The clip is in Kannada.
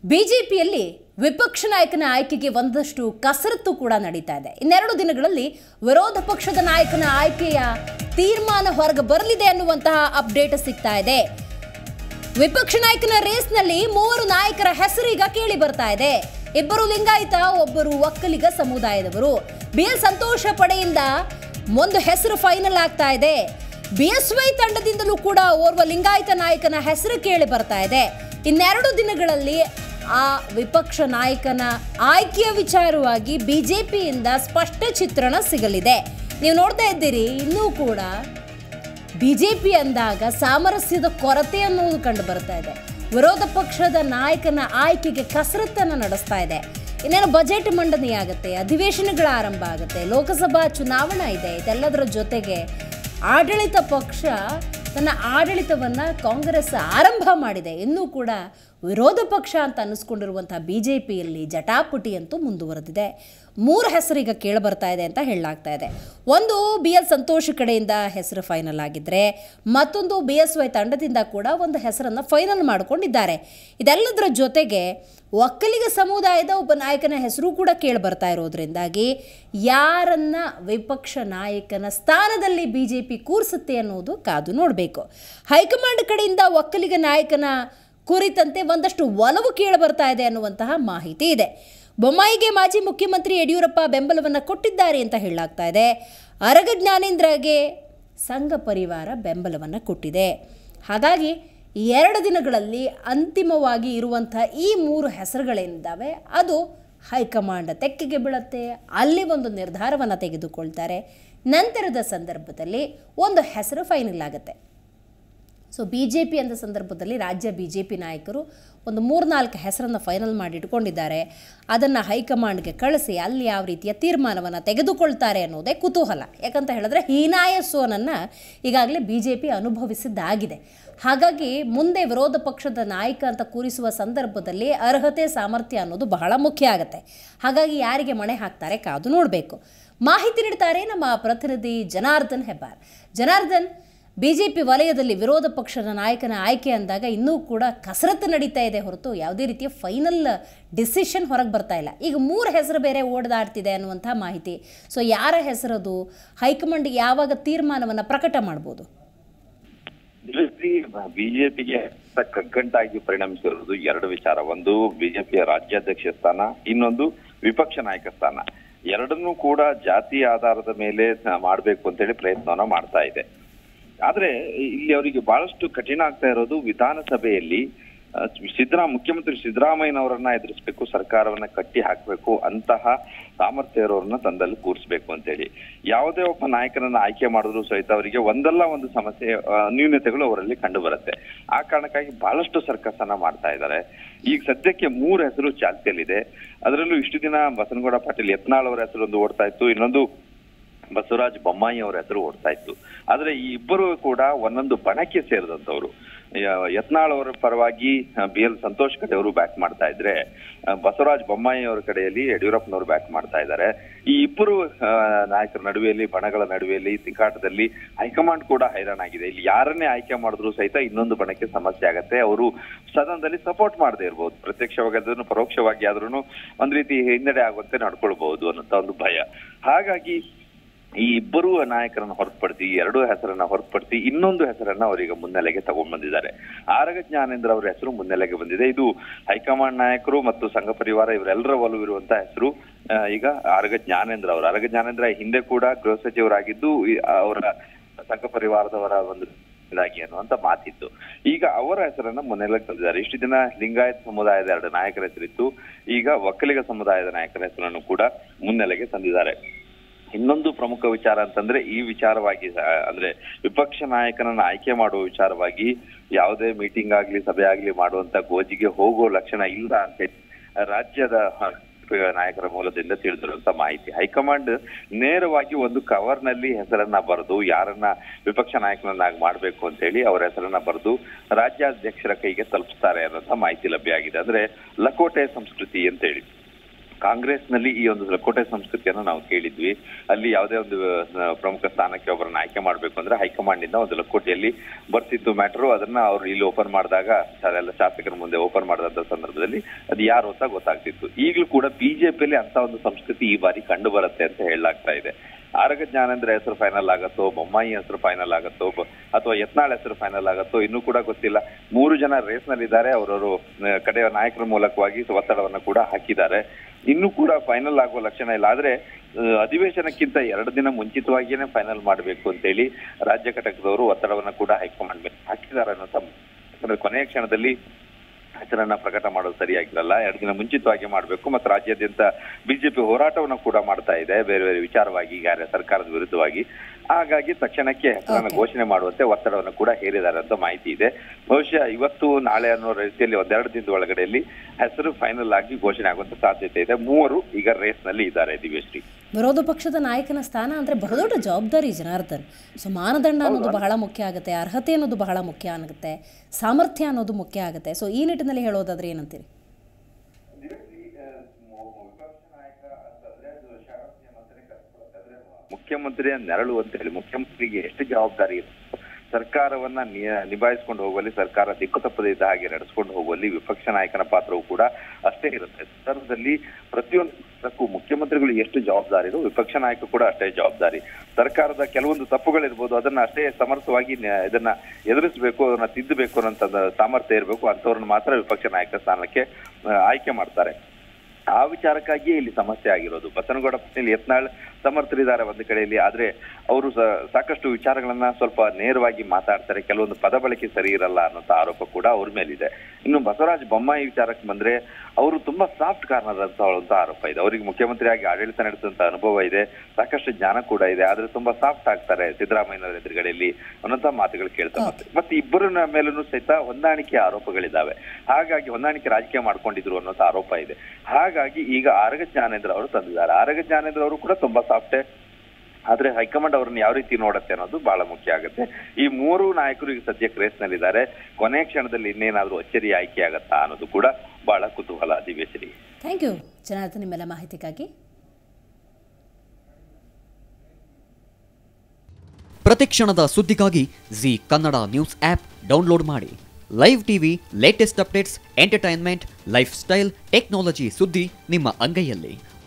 ಬಿಜೆಪಿಯಲ್ಲಿ ವಿಪಕ್ಷ ನಾಯಕನ ಆಯ್ಕೆಗೆ ಒಂದಷ್ಟು ಕಸರತ್ತು ಕೂಡ ನಡೀತಾ ಇದೆ ಇನ್ನೆರಡು ದಿನಗಳಲ್ಲಿ ವಿರೋಧ ಪಕ್ಷದ ನಾಯಕನ ಆಯ್ಕೆಯ ತೀರ್ಮಾನ ಹೊರಗೆ ಬರಲಿದೆ ಅನ್ನುವಂತಹ ಅಪ್ಡೇಟ್ ಸಿಗ್ತಾ ಇದೆ ವಿಪಕ್ಷ ನಾಯಕನ ರೇಸ್ನಲ್ಲಿ ಮೂವರು ನಾಯಕರ ಹೆಸರೀಗ ಕೇಳಿ ಬರ್ತಾ ಇದೆ ಇಬ್ಬರು ಲಿಂಗಾಯತ ಒಬ್ಬರು ಒಕ್ಕಲಿಗ ಸಮುದಾಯದವರು ಬಿ ಎಲ್ ಸಂತೋಷ ಪಡೆಯಿಂದ ಒಂದು ಹೆಸರು ಫೈನಲ್ ಆಗ್ತಾ ಇದೆ ಬಿ ಎಸ್ ವೈ ತಂಡದಿಂದಲೂ ಕೂಡ ಓರ್ವ ಲಿಂಗಾಯತ ನಾಯಕನ ಹೆಸರು ಕೇಳಿ ಬರ್ತಾ ಇದೆ ಇನ್ನೆರಡು ದಿನಗಳಲ್ಲಿ ಆ ವಿಪಕ್ಷ ನಾಯಕನ ಆಯ್ಕೆಯ ವಿಚಾರವಾಗಿ ಬಿಜೆಪಿಯಿಂದ ಸ್ಪಷ್ಟ ಚಿತ್ರಣ ಸಿಗಲಿದೆ ನೀವು ನೋಡ್ತಾ ಇದ್ದೀರಿ ಇನ್ನೂ ಕೂಡ ಬಿಜೆಪಿ ಅಂದಾಗ ಸಾಮರಸ್ಯದ ಕೊರತೆ ಅನ್ನೋದು ಕಂಡು ಬರ್ತಾ ಇದೆ ವಿರೋಧ ಪಕ್ಷದ ನಾಯಕನ ಆಯ್ಕೆಗೆ ಕಸರತ್ತನ್ನು ನಡೆಸ್ತಾ ಇದೆ ಇನ್ನೇನು ಬಜೆಟ್ ಮಂಡನೆ ಆಗುತ್ತೆ ಅಧಿವೇಶನಗಳ ಆರಂಭ ಆಗುತ್ತೆ ಲೋಕಸಭಾ ಚುನಾವಣಾ ಇದೆ ಇದೆಲ್ಲದರ ಜೊತೆಗೆ ಆಡಳಿತ ಪಕ್ಷ ತನ್ನ ಆಡಳಿತವನ್ನು ಕಾಂಗ್ರೆಸ್ ಆರಂಭ ಮಾಡಿದೆ ಇನ್ನೂ ಕೂಡ ವಿರೋಧ ಪಕ್ಷ ಅಂತ ಅನ್ನಿಸ್ಕೊಂಡಿರುವಂಥ ಬಿ ಜೆ ಪಿಯಲ್ಲಿ ಜಟಾಪುಟಿ ಅಂತೂ ಮುಂದುವರೆದಿದೆ ಮೂರು ಹೆಸರು ಈಗ ಕೇಳಿಬರ್ತಾ ಇದೆ ಅಂತ ಹೇಳಲಾಗ್ತಾ ಇದೆ ಒಂದು ಬಿ ಎಲ್ ಸಂತೋಷ್ ಕಡೆಯಿಂದ ಹೆಸರು ಫೈನಲ್ ಆಗಿದ್ದರೆ ಮತ್ತೊಂದು ಬಿ ಎಸ್ ವೈ ತಂಡದಿಂದ ಕೂಡ ಒಂದು ಹೆಸರನ್ನು ಫೈನಲ್ ಮಾಡಿಕೊಂಡಿದ್ದಾರೆ ಇದೆಲ್ಲದರ ಜೊತೆಗೆ ಒಕ್ಕಲಿಗ ಸಮುದಾಯದ ಒಬ್ಬ ನಾಯಕನ ಹೆಸರು ಕೂಡ ಕೇಳಿ ಬರ್ತಾ ಇರೋದ್ರಿಂದಾಗಿ ಯಾರನ್ನ ವಿಪಕ್ಷ ನಾಯಕನ ಸ್ಥಾನದಲ್ಲಿ ಬಿ ಜೆ ಪಿ ಕೂರಿಸುತ್ತೆ ಅನ್ನೋದು ಕಾದು ನೋಡಬೇಕು ಹೈಕಮಾಂಡ್ ಕಡೆಯಿಂದ ಒಕ್ಕಲಿಗ ನಾಯಕನ ಕುರಿತಂತೆ ಒಂದಷ್ಟು ಒಲವು ಕೇಳಿ ಬರ್ತಾ ಇದೆ ಅನ್ನುವಂತಹ ಮಾಹಿತಿ ಇದೆ ಬೊಮ್ಮಾಯಿಗೆ ಮಾಜಿ ಮುಖ್ಯಮಂತ್ರಿ ಯಡಿಯೂರಪ್ಪ ಬೆಂಬಲವನ್ನು ಕೊಟ್ಟಿದ್ದಾರೆ ಅಂತ ಹೇಳಲಾಗ್ತಾ ಇದೆ ಅರಗ ಜ್ಞಾನೇಂದ್ರಗೆ ಸಂಘ ಪರಿವಾರ ಬೆಂಬಲವನ್ನು ಕೊಟ್ಟಿದೆ ಹಾಗಾಗಿ ಎರಡು ದಿನಗಳಲ್ಲಿ ಅಂತಿಮವಾಗಿ ಇರುವಂಥ ಈ ಮೂರು ಹೆಸರುಗಳೇನಿದ್ದಾವೆ ಅದು ಹೈಕಮಾಂಡ್ ತೆಕ್ಕೆಗೆ ಬೀಳುತ್ತೆ ಅಲ್ಲಿ ಒಂದು ನಿರ್ಧಾರವನ್ನು ತೆಗೆದುಕೊಳ್ತಾರೆ ನಂತರದ ಸಂದರ್ಭದಲ್ಲಿ ಒಂದು ಹೆಸರು ಫೈನಲ್ ಆಗುತ್ತೆ ಸೊ ಬಿ ಜೆ ಪಿ ಅಂದ ಸಂದರ್ಭದಲ್ಲಿ ರಾಜ್ಯ ಬಿ ಜೆ ಪಿ ನಾಯಕರು ಒಂದು ಮೂರ್ನಾಲ್ಕು ಹೆಸರನ್ನು ಫೈನಲ್ ಮಾಡಿ ಇಟ್ಕೊಂಡಿದ್ದಾರೆ ಅದನ್ನು ಹೈಕಮಾಂಡ್ಗೆ ಕಳಿಸಿ ಅಲ್ಲಿ ಯಾವ ರೀತಿಯ ತೀರ್ಮಾನವನ್ನು ತೆಗೆದುಕೊಳ್ತಾರೆ ಅನ್ನೋದೇ ಕುತೂಹಲ ಯಾಕಂತ ಹೇಳಿದ್ರೆ ಹೀನಾಯ ಸೋನನ್ನು ಈಗಾಗಲೇ ಬಿ ಜೆ ಪಿ ಅನುಭವಿಸಿದ್ದಾಗಿದೆ ಹಾಗಾಗಿ ಮುಂದೆ ವಿರೋಧ ಪಕ್ಷದ ನಾಯಕ ಅಂತ ಕೂರಿಸುವ ಸಂದರ್ಭದಲ್ಲಿ ಅರ್ಹತೆ ಸಾಮರ್ಥ್ಯ ಅನ್ನೋದು ಬಹಳ ಮುಖ್ಯ ಆಗುತ್ತೆ ಹಾಗಾಗಿ ಯಾರಿಗೆ ಮಣೆ ಹಾಕ್ತಾರೆ ಕಾದು ನೋಡಬೇಕು ಮಾಹಿತಿ ನೀಡ್ತಾರೆ ನಮ್ಮ ಪ್ರತಿನಿಧಿ ಜನಾರ್ದನ್ ಹೆಬ್ಬಾರ್ ಜನಾರ್ದನ್ ಬಿಜೆಪಿ ವಲಯದಲ್ಲಿ ವಿರೋಧ ಪಕ್ಷದ ನಾಯಕನ ಆಯ್ಕೆ ಅಂದಾಗ ಇನ್ನೂ ಕೂಡ ಕಸರತ್ತು ನಡೀತಾ ಇದೆ ಹೊರತು ಯಾವುದೇ ರೀತಿಯ ಫೈನಲ್ ಡಿಸಿಷನ್ ಹೊರಗೆ ಬರ್ತಾ ಇಲ್ಲ ಈಗ ಮೂರು ಹೆಸರು ಬೇರೆ ಓಡದಾಡ್ತಿದೆ ಅನ್ನುವಂಥ ಮಾಹಿತಿ ಸೊ ಯಾರ ಹೆಸರದು ಹೈಕಮಾಂಡ್ ಯಾವಾಗ ತೀರ್ಮಾನವನ್ನು ಪ್ರಕಟ ಮಾಡ್ಬೋದು ಬಿಜೆಪಿಗೆ ಕಗ್ಗಂಟಾಗಿ ಪರಿಣಮಿಸಿರುವುದು ಎರಡು ವಿಚಾರ ಒಂದು ಬಿಜೆಪಿಯ ರಾಜ್ಯಾಧ್ಯಕ್ಷ ಸ್ಥಾನ ಇನ್ನೊಂದು ವಿಪಕ್ಷ ನಾಯಕ ಸ್ಥಾನ ಎರಡನ್ನೂ ಕೂಡ ಜಾತಿ ಆಧಾರದ ಮೇಲೆ ಮಾಡಬೇಕು ಅಂತೇಳಿ ಪ್ರಯತ್ನವನ್ನ ಮಾಡ್ತಾ ಇದೆ ಆದ್ರೆ ಇಲ್ಲಿ ಅವರಿಗೆ ಬಹಳಷ್ಟು ಕಠಿಣ ಆಗ್ತಾ ಇರೋದು ವಿಧಾನಸಭೆಯಲ್ಲಿ ಆ, ಸಿದ್ದರಾ ಮುಖ್ಯಮಂತ್ರಿ ಸಿದ್ದರಾಮಯ್ಯನವರನ್ನ ಎದುರಿಸಬೇಕು ಸರ್ಕಾರವನ್ನ ಕಟ್ಟಿ ಹಾಕಬೇಕು ಅಂತಹ ಸಾಮರ್ಥ್ಯ ಇರೋರನ್ನ ತಂದಲ್ಲಿ ಕೂರಿಸ್ಬೇಕು ಅಂತೇಳಿ ಯಾವುದೇ ಒಬ್ಬ ನಾಯಕನನ್ನ ಆಯ್ಕೆ ಮಾಡಿದ್ರು ಸಹಿತ ಅವರಿಗೆ ಒಂದಲ್ಲ ಒಂದು ಸಮಸ್ಯೆ ಆ, ನ್ಯೂನತೆಗಳು ಅವರಲ್ಲಿ ಕಂಡು ಬರುತ್ತೆ ಆ ಕಾರಣಕ್ಕಾಗಿ ಬಹಳಷ್ಟು ಸರ್ಕಸ್ ಅನ್ನ ಮಾಡ್ತಾ ಇದ್ದಾರೆ ಈಗ ಸದ್ಯಕ್ಕೆ ಮೂರು ಹೆಸರು ಚಾಲ್ತಿಯಲ್ಲಿದೆ ಅದರಲ್ಲೂ ಇಷ್ಟು ದಿನ ಬಸನಗೌಡ ಪಾಟೀಲ್ ಯತ್ನಾಳ್ ಅವರ ಹೆಸರು ಒಂದು ಓಡ್ತಾ ಇತ್ತು ಇನ್ನೊಂದು ಬಸವರಾಜ ಬೊಮ್ಮಾಯಿ ಅವರ ಹೆಸರು ಓಡ್ತಾ ಇತ್ತು ಆದ್ರೆ ಈ ಇಬ್ಬರು ಕೂಡ ಒಂದೊಂದು ಬಣಕ್ಕೆ ಸೇರಿದಂತವ್ರು ಯ- ಯತ್ನಾಳ್ ಅವರ ಪರವಾಗಿ ಬಿ ಎಲ್ ಸಂತೋಷ್ ಕಡೆ ಅವರು ಬ್ಯಾಕ್ ಮಾಡ್ತಾ ಇದ್ರೆ ಆ, ಬಸವರಾಜ ಬೊಮ್ಮಾಯಿ ಅವರ ಕಡೆಯಲ್ಲಿ ಯಡಿಯೂರಪ್ಪನವರು ಬ್ಯಾಕ್ ಮಾಡ್ತಾ ಇದ್ದಾರೆ ಈ ಇಬ್ಬರು ಆ, ನಾಯಕರ ನಡುವೆಯಲ್ಲಿ ಬಣಗಳ ನಡುವೆಯಲ್ಲಿ ತಿಕ್ಕಾಟದಲ್ಲಿ ಹೈಕಮಾಂಡ್ ಕೂಡ ಹೈರಾಣಾಗಿದೆ ಇಲ್ಲಿ ಯಾರನ್ನೇ ಆಯ್ಕೆ ಮಾಡಿದ್ರು ಸಹಿತ ಇನ್ನೊಂದು ಬಣಕ್ಕೆ ಸಮಸ್ಯೆ ಆಗತ್ತೆ ಅವರು ಸದನದಲ್ಲಿ ಸಪೋರ್ಟ್ ಮಾಡದೇ ಇರಬಹುದು ಪ್ರತ್ಯಕ್ಷವಾಗಿ ಅದನ್ನು ಪರೋಕ್ಷವಾಗಿ ಆದ್ರೂ ಒಂದ್ ರೀತಿ ಹಿನ್ನಡೆ ಆಗುವಂತೆ ನಡ್ಕೊಳ್ಬಹುದು ಅನ್ನೋಂತ ಒಂದು ಭಯ ಹಾಗಾಗಿ ಈ ಇಬ್ಬರು ನಾಯಕರನ್ನ ಹೊರತುಪಡಿಸಿ ಈ ಎರಡು ಹೆಸರನ್ನ ಹೊರತುಪಡಿಸಿ ಇನ್ನೊಂದು ಹೆಸರನ್ನ ಅವರೀಗ ಮುನ್ನೆಲೆಗೆ ತಗೊಂಡ್ ಬಂದಿದ್ದಾರೆ ಆರಗ ಜ್ಞಾನೇಂದ್ರ ಅವರ ಹೆಸರು ಮುನ್ನೆಲೆಗೆ ಬಂದಿದೆ ಇದು ಹೈಕಮಾಂಡ್ ನಾಯಕರು ಮತ್ತು ಸಂಘ ಪರಿವಾರ ಇವರೆಲ್ಲರ ಒಲವು ಇರುವಂತ ಹೆಸರು ಆ, ಈಗ ಆರಗ ಜ್ಞಾನೇಂದ್ರ ಅವರು ಆರಗ ಜ್ಞಾನೇಂದ್ರ ಹಿಂದೆ ಕೂಡ ಗೃಹ ಸಚಿವರಾಗಿದ್ದು ಈ ಅವರ ಸಂಘ ಪರಿವಾರದವರ ಒಂದು ಇದಾಗಿ ಅನ್ನುವಂತ ಮಾತಿತ್ತು ಈಗ ಅವರ ಹೆಸರನ್ನ ಮುನ್ನೆಲೆಗೆ ತಂದಿದ್ದಾರೆ ಇಷ್ಟು ದಿನ ಲಿಂಗಾಯತ್ ಸಮುದಾಯದ ಎರಡು ನಾಯಕರ ಹೆಸರಿತ್ತು ಈಗ ಒಕ್ಕಲಿಗ ಸಮುದಾಯದ ನಾಯಕರ ಹೆಸರನ್ನು ಕೂಡ ಮುನ್ನೆಲೆಗೆ ತಂದಿದ್ದಾರೆ ಇನ್ನೊಂದು ಪ್ರಮುಖ ವಿಚಾರ ಅಂತಂದ್ರೆ ಈ ವಿಚಾರವಾಗಿ ಆ, ಅಂದ್ರೆ ವಿಪಕ್ಷ ನಾಯಕನನ್ನ ಆಯ್ಕೆ ಮಾಡುವ ವಿಚಾರವಾಗಿ ಯಾವುದೇ ಮೀಟಿಂಗ್ ಆಗ್ಲಿ ಸಭೆ ಆಗ್ಲಿ ಮಾಡುವಂತ ಗೋಜಿಗೆ ಹೋಗೋ ಲಕ್ಷಣ ಇಲ್ಲ ಅಂತ ಹೇಳಿ ರಾಜ್ಯದ ಆ, ನಾಯಕರ ಮೂಲದಿಂದ ತಿಳಿದಿರುವಂತ ಮಾಹಿತಿ ಹೈಕಮಾಂಡ್ ನೇರವಾಗಿ ಒಂದು ಕವರ್ ನಲ್ಲಿ ಹೆಸರನ್ನ ಬರೆದು ಯಾರನ್ನ ವಿಪಕ್ಷ ನಾಯಕನನ್ನಾಗಿ ಮಾಡ್ಬೇಕು ಅಂತ ಹೇಳಿ ಅವರ ಹೆಸರನ್ನ ಬರೆದು ರಾಜ್ಯಾಧ್ಯಕ್ಷರ ಕೈಗೆ ತಲುಪಿಸ್ತಾರೆ ಅನ್ನೋಂತ ಮಾಹಿತಿ ಲಭ್ಯ ಆಗಿದೆ ಅಂದ್ರೆ ಲಕೋಟೆ ಸಂಸ್ಕೃತಿ ಅಂತ ಹೇಳಿ ಕಾಂಗ್ರೆಸ್ನಲ್ಲಿ ಈ ಒಂದು ಲಕೋಟೆ ಸಂಸ್ಕೃತಿಯನ್ನು ನಾವು ಕೇಳಿದ್ವಿ ಅಲ್ಲಿ ಯಾವುದೇ ಒಂದು ಆ, ಪ್ರಮುಖ ಸ್ಥಾನಕ್ಕೆ ಒಬ್ಬರನ್ನ ಆಯ್ಕೆ ಮಾಡಬೇಕು ಅಂದ್ರೆ ಹೈಕಮಾಂಡ್ ಇಂದ ಒಂದು ಲಕೋಟೆಯಲ್ಲಿ ಬರ್ತಿತ್ತು ಮ್ಯಾಟ್ರು ಅದನ್ನ ಅವ್ರು ಇಲ್ಲಿ ಓಪನ್ ಮಾಡಿದಾಗ ಎಲ್ಲ ಶಾಸಕರ ಮುಂದೆ ಓಪನ್ ಮಾಡಿದಂತ ಸಂದರ್ಭದಲ್ಲಿ ಅದು ಯಾರು ಅಂತ ಗೊತ್ತಾಗ್ತಿತ್ತು ಈಗಲೂ ಕೂಡ ಬಿಜೆಪಿಯಲ್ಲಿ ಅಂತ ಒಂದು ಸಂಸ್ಕೃತಿ ಈ ಬಾರಿ ಕಂಡು ಬರುತ್ತೆ ಅಂತ ಹೇಳಲಾಗ್ತಾ ಇದೆ ಆರಗ ಜ್ಞಾನೇಂದ್ರ ಹೆಸರು ಫೈನಲ್ ಆಗತ್ತೋ ಬೊಮ್ಮಾಯಿ ಹೆಸರು ಫೈನಲ್ ಆಗತ್ತೋ ಬ- ಅಥವಾ ಯತ್ನಾಳ್ ಹೆಸರು ಫೈನಲ್ ಆಗತ್ತೋ ಇನ್ನೂ ಕೂಡ ಗೊತ್ತಿಲ್ಲ ಮೂರು ಜನ ರೇಸ್ ನಲ್ಲಿದ್ದಾರೆ ಅವರವರು ಕಡೆಯ ನಾಯಕರ ಮೂಲಕವಾಗಿ ಒತ್ತಡವನ್ನ ಕೂಡ ಹಾಕಿದ್ದಾರೆ ಇನ್ನೂ ಕೂಡ ಫೈನಲ್ ಆಗುವ ಲಕ್ಷಣ ಇಲ್ಲ ಆದ್ರೆ ಆ, ಅಧಿವೇಶನಕ್ಕಿಂತ ಎರಡು ದಿನ ಮುಂಚಿತವಾಗಿಯೇ ಫೈನಲ್ ಮಾಡಬೇಕು ಅಂತೇಳಿ ರಾಜ್ಯ ಘಟಕದವರು ಒತ್ತಡವನ್ನ ಕೂಡ ಹೈಕಮಾಂಡ್ ಮೇಲೆ ಹಾಕಿದ್ದಾರೆ ಅನ್ನೋ ಯಾಕಂದ್ರೆ ಕೊನೆಯ ಕ್ಷಣದಲ್ಲಿ ಹೆಸರನ್ನ ಪ್ರಕಟ ಮಾಡೋದು ಸರಿಯಾಗಿರಲ್ಲ ಎರಡು ದಿನ ಮುಂಚಿತವಾಗಿ ಮಾಡಬೇಕು ಮತ್ತು ರಾಜ್ಯಾದ್ಯಂತ ಬಿಜೆಪಿ ಹೋರಾಟವನ್ನು ಕೂಡ ಮಾಡ್ತಾ ಇದೆ ಬೇರೆ ಬೇರೆ ವಿಚಾರವಾಗಿ ಯಾರ ಸರ್ಕಾರದ ವಿರುದ್ಧವಾಗಿ ಹಾಗಾಗಿ ತಕ್ಷಣಕ್ಕೆ ಹೆಸರನ್ನ Okay. ಘೋಷಣೆ ಮಾಡುವಂತೆ ಒತ್ತಡವನ್ನು ಕೂಡ ಹೇರಿದ್ದಾರೆ ಅಂತ ಮಾಹಿತಿ ಇದೆ ಬಹುಶಃ ಇವತ್ತು ನಾಳೆ ಅನ್ನೋ ರೀತಿಯಲ್ಲಿ ಒಂದೆರಡು ದಿನದ ಒಳಗಡೆಯಲ್ಲಿ ಹೆಸರು ಫೈನಲ್ ಆಗಿ ಘೋಷಣೆ ಆಗುವಂತ ಸಾಧ್ಯತೆ ಇದೆ ಮೂವರು ಈಗ ರೇಸ್ ನಲ್ಲಿ ಇದ್ದಾರೆ ದಿವ್ಯಶ್ರೀ ವಿರೋಧ ಪಕ್ಷದ ನಾಯಕನ ಸ್ಥಾನ ಅಂದರೆ ಬಹುದೊಡ್ಡ ಜವಾಬ್ದಾರಿ ಜನಾರ್ದನ್ ಸೊ ಮಾನದಂಡ ಅನ್ನೋದು ಬಹಳ ಮುಖ್ಯ ಆಗುತ್ತೆ ಅರ್ಹತೆ ಅನ್ನೋದು ಬಹಳ ಮುಖ್ಯ ಆಗುತ್ತೆ ಸಾಮರ್ಥ್ಯ ಅನ್ನೋದು ಮುಖ್ಯ ಆಗುತ್ತೆ ಸೊ ಈ ನಿಟ್ಟಿನಲ್ಲಿ ಹೇಳೋದಾದ್ರೆ ಏನಂತೀರಿ ಮುಖ್ಯಮಂತ್ರಿಯ ನೆರಳು ಅಂತ ಹೇಳಿ ಮುಖ್ಯಮಂತ್ರಿಗೆ ಎಷ್ಟು ಜವಾಬ್ದಾರಿ ಇದೆ ಸರ್ಕಾರವನ್ನ ನಿ- ನಿಭಾಯಿಸ್ಕೊಂಡು ಹೋಗುವಲ್ಲಿ ಸರ್ಕಾರ ದಿಕ್ಕು ತಪ್ಪದೇ ಇದ್ದ ಹಾಗೆ ನಡೆಸ್ಕೊಂಡು ಹೋಗುವಲ್ಲಿ ವಿಪಕ್ಷ ನಾಯಕನ ಪಾತ್ರವು ಕೂಡ ಅಷ್ಟೇ ಇರುತ್ತೆ ಸಂದರ್ಭದಲ್ಲಿ ಪ್ರತಿಯೊಂದು ಪಕ್ಷಕ್ಕೂ ಮುಖ್ಯಮಂತ್ರಿಗಳು ಎಷ್ಟು ಜವಾಬ್ದಾರಿ ಇರೋ ವಿಪಕ್ಷ ನಾಯಕ ಕೂಡ ಅಷ್ಟೇ ಜವಾಬ್ದಾರಿ ಸರ್ಕಾರದ ಕೆಲವೊಂದು ತಪ್ಪುಗಳಿರ್ಬೋದು ಅದನ್ನ ಅಷ್ಟೇ ಸಮರ್ಥವಾಗಿ ನ್ಯಾ- ಇದನ್ನ ಎದುರಿಸಬೇಕು ಅದನ್ನ ತಿದ್ದಬೇಕು ಅನ್ನೋ ಸಾಮರ್ಥ್ಯ ಇರಬೇಕು ಅಂತವ್ರನ್ನ ಮಾತ್ರ ವಿಪಕ್ಷ ನಾಯಕ ಸ್ಥಾನಕ್ಕೆ ಆ, ಆಯ್ಕೆ ಮಾಡ್ತಾರೆ ಆ ವಿಚಾರಕ್ಕಾಗಿಯೇ ಇಲ್ಲಿ ಸಮಸ್ಯೆ ಆಗಿರೋದು ಬಸನಗೌಡ ಪಟೇಲ್ ಯತ್ನಾಳ್ ಸಮರ್ಥರಿದ್ದಾರೆ ಒಂದು ಕಡೆಯಲ್ಲಿ ಆದ್ರೆ ಅವರು ಸ- ಸಾಕಷ್ಟು ವಿಚಾರಗಳನ್ನ ಸ್ವಲ್ಪ ನೇರವಾಗಿ ಮಾತಾಡ್ತಾರೆ ಕೆಲವೊಂದು ಪದ ಬಳಕೆ ಸರಿ ಇರಲ್ಲ ಅನ್ನೋಂಥ ಆರೋಪ ಕೂಡ ಅವ್ರ ಮೇಲಿದೆ ಇನ್ನು ಬಸವರಾಜ ಬೊಮ್ಮಾಯಿ ವಿಚಾರಕ್ಕೆ ಬಂದ್ರೆ ಅವರು ತುಂಬಾ ಸಾಫ್ಟ್ ಕಾರ್ನರ್ ಅಂತ ಹೇಳುವಂತ ಆರೋಪ ಇದೆ ಅವರಿಗೆ ಮುಖ್ಯಮಂತ್ರಿಯಾಗಿ ಆಡಳಿತ ನಡೆಸುವಂತ ಅನುಭವ ಇದೆ ಸಾಕಷ್ಟು ಜ್ಞಾನ ಕೂಡ ಇದೆ ಆದ್ರೆ ತುಂಬಾ ಸಾಫ್ಟ್ ಆಗ್ತಾರೆ ಸಿದ್ದರಾಮಯ್ಯನವರ ಎದುರುಗಡೆಯಲ್ಲಿ ಅನ್ನೋಂಥ ಮಾತುಗಳು ಕೇಳ್ತಾ ಮತ್ತೆ ಮತ್ತೆ ಇಬ್ಬರ ಮೇಲೂ ಸಹಿತ ಹೊಂದಾಣಿಕೆ ಆರೋಪಗಳಿದ್ದಾವೆ ಹಾಗಾಗಿ ಹೊಂದಾಣಿಕೆ ರಾಜಕೀಯ ಮಾಡ್ಕೊಂಡಿದ್ರು ಅನ್ನೋಂಥ ಆರೋಪ ಇದೆ ಹಾಗಾಗಿ ಈಗ ಆರಗ ಜ್ಞಾನೇಂದ್ರ ಅವರು ತಂದಿದ್ದಾರೆ ಆರಗ ಜ್ಞಾನೇಂದ್ರ ಅವರು ಕೂಡ ತುಂಬಾ ಸಾಫ್ಟೇ ಆದ್ರೆ ಹೈಕಮಾಂಡ್ ಅವ್ರನ್ನ ಯಾವ ರೀತಿ ನೋಡುತ್ತೆ ಅನ್ನೋದು ಬಹಳ ಮುಖ್ಯ ಆಗುತ್ತೆ ಈ ಮೂರು ನಾಯಕರು ಈಗ ಸದ್ಯಕ್ಕೆ ರೇಸ್ ನಲ್ಲಿದ್ದಾರೆ ಕೊನೆ ಕ್ಷಣದಲ್ಲಿ ಇನ್ನೇನಾದ್ರೂ ಅಚ್ಚರಿ ಆಯ್ಕೆ ಆಗತ್ತಾ ಅನ್ನೋದು ಕೂಡ ಬಹಳ ಕುತೂಹಲ ಅಧಿವೇಶನಿ ಥ್ಯಾಂಕ್ ಯು ಜನಾರ್ದನ್ ನಿಮ್ಮೆಲ್ಲ ಮಾಹಿತಿಗಾಗಿ ಪ್ರತಿಕ್ಷಣದ ಸುದ್ದಿಗಾಗಿ Zee Kannada news app download ಮಾಡಿ live TV latest updates entertainment lifestyle technology ಸುದ್ದಿ ನಿಮ್ಮ ಅಂಗೈಯಲ್ಲಿ